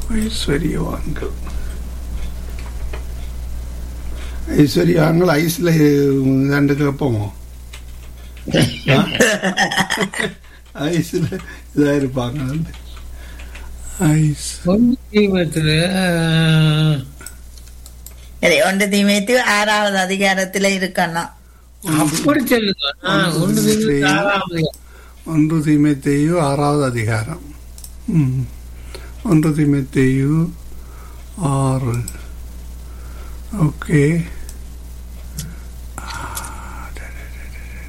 ஐஸ்வர்யவான்கள் ஐஸ்வர்யவான்கள் ஐஸ்ல ரெண்டு கேட்போமோ ஐஸ்ல இதா இருப்பாங்க ஐஸ் ஒன்று தீமத்துல சரி ஒன்று தீமைத்து ஆறாவது அதிகாரத்துல இருக்கணும் அப்படி சொல்லுங்க ஆ, ஒன்று தீமத்து ஆறாவது ஒன்று தீமைத்தேயு ஆறாவது அதிகாரம் ம். ஒன்று தீமைத்தேயு ஆறு ஓகே